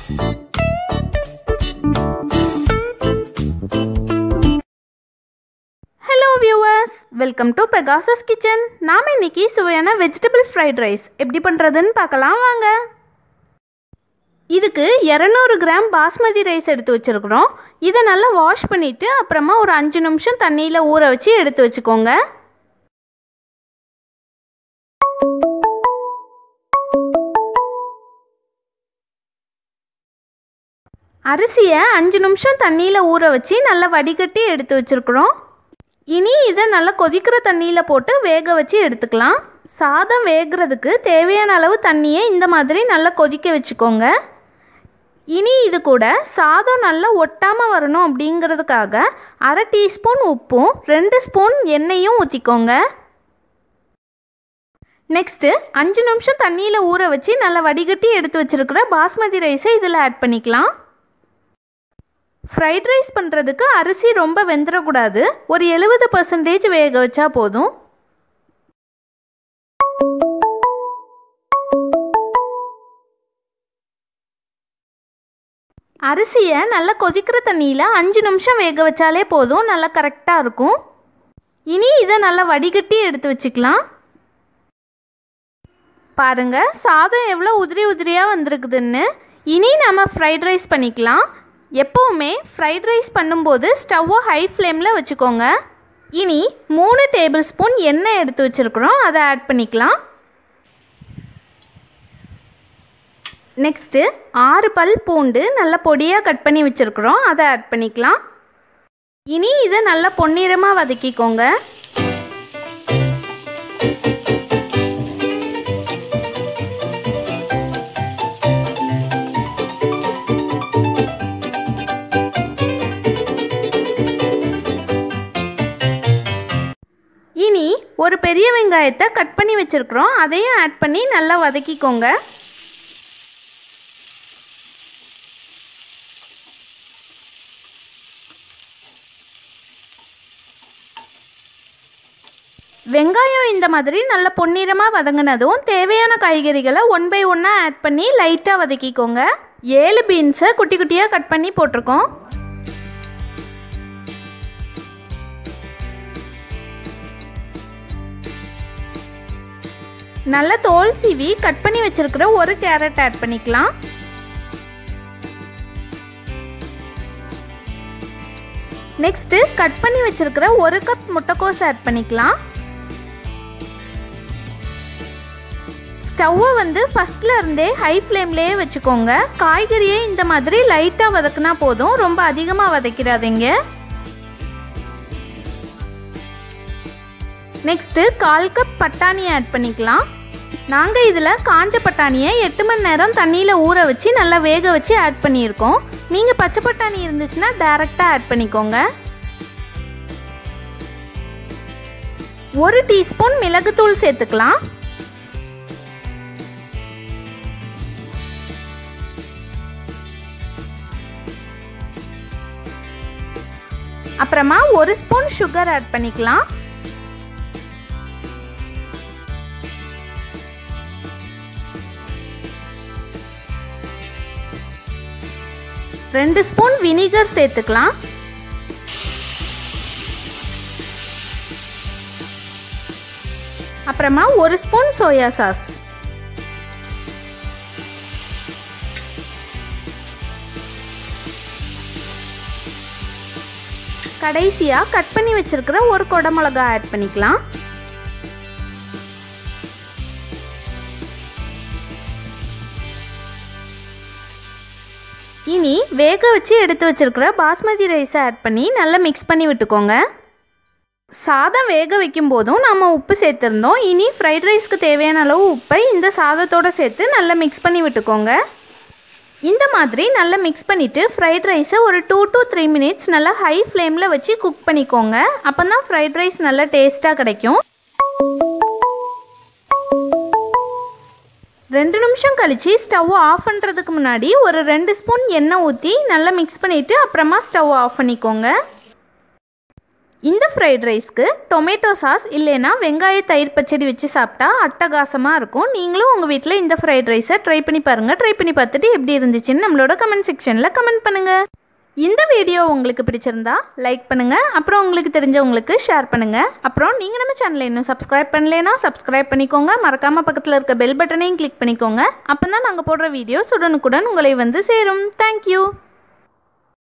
hello viewers welcome to Pegasus kitchen நாம் இன்னைக்கு சுவையான வெஜிடபிள் ஃப்ரைட் ரைஸ் எப்படி பண்ணுறதுன்னு பார்க்கலாம் வாங்க இதுக்கு இரநூறு கிராம் பாஸ்மதி ரைஸ் எடுத்து வச்சுருக்குறோம் இதை நல்லா வாஷ் பண்ணிவிட்டு அப்புறமா ஒரு அஞ்சு நிமிஷம் தண்ணியில் ஊற வச்சு எடுத்து வச்சுக்கோங்க அரிசியை அஞ்சு நிமிஷம் தண்ணியில் ஊற வச்சு நல்லா வடிகட்டி எடுத்து வச்சுருக்குறோம் இனி இதை நல்லா கொதிக்கிற தண்ணியில் போட்டு வேக வச்சு எடுத்துக்கலாம் சாதம் வேகிறதுக்கு தேவையான அளவு தண்ணியை இந்த மாதிரி நல்லா கொதிக்க வச்சுக்கோங்க இனி இது கூட சாதம் நல்லா ஒட்டாமல் வரணும் அப்படிங்கிறதுக்காக அரை டீஸ்பூன் உப்பும் ரெண்டு ஸ்பூன் எண்ணெயும் ஊற்றிக்கோங்க நெக்ஸ்ட்டு அஞ்சு நிமிஷம் தண்ணியில் ஊற வச்சு நல்லா வடிகட்டி எடுத்து வச்சுருக்கிற பாஸ்மதி ரைஸை இதில் ஆட் பண்ணிக்கலாம் ஃப்ரைட் ரைஸ் பண்ணுறதுக்கு அரிசி ரொம்ப வெந்துடக்கூடாது ஒரு எழுபது பர்சன்டேஜ் வேக வச்சா போதும் அரிசியை நல்லா கொதிக்கிற தண்ணியில் அஞ்சு நிமிஷம் வேக வச்சாலே போதும் நல்லா கரெக்டாக இருக்கும் இனி இதை நல்லா வடிகட்டி எடுத்து வச்சுக்கலாம் பாருங்க சாதம் எவ்வளோ உதிரி உதிரியாக வந்திருக்குதுன்னு இனி நம்ம ஃப்ரைட் ரைஸ் பண்ணிக்கலாம் எப்போவுமே ஃப்ரைட் ரைஸ் பண்ணும்போது ஸ்டவ்வை ஹை ஃப்ளேமில் வச்சுக்கோங்க இனி மூணு டேபிள் ஸ்பூன் எண்ணெய் எடுத்து வச்சுருக்குறோம் அதை ஆட் பண்ணிக்கலாம் நெக்ஸ்ட்டு ஆறு பல் பூண்டு நல்லா பொடியாக கட் பண்ணி வச்சுருக்குறோம் அதை ஆட் பண்ணிக்கலாம் இனி இதை நல்லா பொன்னிறமாக வதக்கிக்கோங்க இனி ஒரு பெரிய வெங்காயத்தை கட் பண்ணி வச்சுருக்குறோம் அதையும் ஆட் பண்ணி நல்லா வதக்கிக்கோங்க வெங்காயம் இந்த மாதிரி நல்ல பொன்னிறமாக வதங்கினதும் தேவையான காய்கறிகளை ஒன் பை ஒன்னாக ஆட் பண்ணி லைட்டாக வதக்கிக்கோங்க ஏழு பீன்ஸை குட்டி குட்டியாக கட் பண்ணி போட்டிருக்கோம் நல்ல தோல் சீவி கட் பண்ணி வச்சிருக்கிற ஒரு கேரட் ஆட் பண்ணிக்கலாம் நெக்ஸ்ட்டு கட் பண்ணி வச்சிருக்கிற ஒரு கப் முட்டைக்கோஸ் ஆட் பண்ணிக்கலாம் ஸ்டவ்வை வந்து ஃபஸ்ட்டில் இருந்தே ஹை ஃப்ளேம்லேயே வச்சுக்கோங்க காய்கறியை இந்த மாதிரி லைட்டாக வதக்குனா போதும் ரொம்ப அதிகமாக வதக்கிடாதீங்க நெக்ஸ்ட்டு கால் கப் பட்டாணி ஆட் பண்ணிக்கலாம் நாங்கள் இதில் காஞ்ச பட்டாணியை எட்டு மணி நேரம் தண்ணியில் ஊற வச்சு நல்லா வேக வச்சு ஆட் பண்ணியிருக்கோம் நீங்கள் பச்சை பட்டாணி இருந்துச்சுன்னா டேரெக்டாக ஆட் பண்ணிக்கோங்க ஒரு டீஸ்பூன் மிளகுத்தூள் சேர்த்துக்கலாம் அப்புறமா ஒரு ஸ்பூன் சுகர் ஆட் பண்ணிக்கலாம் ரெண்டு ஸ்பூன் வினிகர் சேர்த்துக்கலாம் அப்புறமா ஒரு ஸ்பூன் சோயா சாஸ் கடைசியாக கட் பண்ணி வச்சிருக்கிற ஒரு கொடை மிளகா ஆட் பண்ணிக்கலாம் இனி வேக வச்சு எடுத்து வச்சிருக்கிற பாஸ்மதி ரைஸை ஆட் பண்ணி நல்லா மிக்ஸ் பண்ணி விட்டுக்கோங்க சாதம் வேக வைக்கும் போதும் நம்ம உப்பு சேர்த்துருந்தோம் இனி ஃப்ரைட் ரைஸ்க்கு தேவையான அளவு உப்பை இந்த சாதத்தோடு சேர்த்து நல்லா மிக்ஸ் பண்ணி விட்டுக்கோங்க இந்த மாதிரி நல்லா மிக்ஸ் பண்ணிவிட்டு ஃப்ரைட் ரைஸை ஒரு டூ டு த்ரீ மினிட்ஸ் நல்லா ஹை ஃப்ளேமில் வச்சு குக் பண்ணிக்கோங்க அப்போ தான் ஃப்ரைட் ரைஸ் நல்லா டேஸ்ட்டாக கிடைக்கும் ரெண்டு நிமிஷம் கழித்து ஸ்டவ் ஆஃப் பண்ணுறதுக்கு முன்னாடி ஒரு ரெண்டு ஸ்பூன் எண்ணெய் ஊற்றி நல்லா மிக்ஸ் பண்ணிவிட்டு அப்புறமா ஸ்டவ் ஆஃப் பண்ணிக்கோங்க இந்த ஃப்ரைட் ரைஸ்க்கு டொமேட்டோ சாஸ் இல்லைன்னா வெங்காய தயிர் பச்சடி வச்சு சாப்பிட்டா அட்டகாசமாக இருக்கும் நீங்களும் உங்கள் வீட்டில் இந்த ஃப்ரைட் ரைஸை ட்ரை பண்ணி பாருங்கள் ட்ரை பண்ணி பார்த்துட்டு எப்படி இருந்துச்சுன்னு நம்மளோட கமெண்ட் செக்ஷனில் கமெண்ட் பண்ணுங்கள் இந்த வீடியோ உங்களுக்கு பிடிச்சிருந்தா லைக் பண்ணுங்கள் அப்புறம் உங்களுக்கு தெரிஞ்சவங்களுக்கு ஷேர் பண்ணுங்கள் அப்புறம் நீங்கள் நம்ம சேனலை இன்னும் சப்ஸ்கிரைப் பண்ணலைன்னா சப்ஸ்கிரைப் பண்ணிக்கோங்க மறக்காமல் பக்கத்தில் இருக்க பெல் பட்டனையும் கிளிக் பண்ணிக்கோங்க அப்போ தான் நாங்கள் போடுற வீடியோஸ் உடனுக்குடன் உங்களை வந்து சேரும் தேங்க்யூ